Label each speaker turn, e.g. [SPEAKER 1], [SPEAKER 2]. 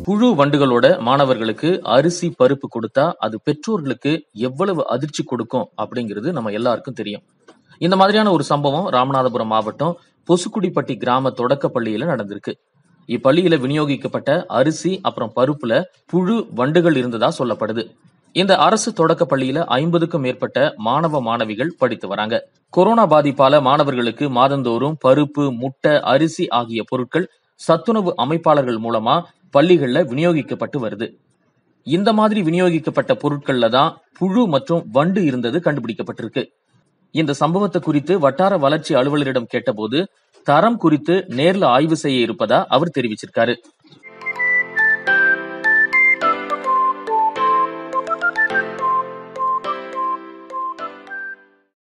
[SPEAKER 1] புழு வண்டுகளோட மாணவர்களுக்கு அரிசி பருப்பு கொடுத்தா அது பெற்றோர்களுக்கு எவ்வளவு அதிர்ச்சி கொடுக்கும் அப்படிங்கிறது நம்ம எல்லாருக்கும் தெரியும் இந்த மாதிரியான ஒரு சம்பவம் ராமநாதபுரம் மாவட்டம் பொசுக்குடிப்பட்டி கிராம தொடக்க பள்ளியில நடந்திருக்கு இப்பள்ளியில விநியோகிக்கப்பட்ட அரிசி அப்புறம் பருப்புல புழு வண்டுகள் இருந்ததா சொல்லப்படுது இந்த அரசு தொடக்க பள்ளியில ஐம்பதுக்கும் மேற்பட்ட மாணவ மாணவிகள் படித்து வராங்க கொரோனா பாதிப்பால மாணவர்களுக்கு மாதந்தோறும் பருப்பு முட்டை அரிசி ஆகிய பொருட்கள் சத்துணவு அமைப்பாளர்கள் மூலமா பள்ளிகள்ல விநியோகிக்கப்பட்டு வருது இந்த மாதிரி விநியோகிக்கப்பட்ட பொருட்கள்ல தான் புழு மற்றும் வண்டு இருந்தது கண்டுபிடிக்கப்பட்டிருக்கு இந்த சம்பவத்தை குறித்து வட்டார வளர்ச்சி அலுவலரிடம் கேட்டபோது தரம் குறித்து நேர்ல ஆய்வு செய்ய இருப்பதா அவர் தெரிவிச்சிருக்காரு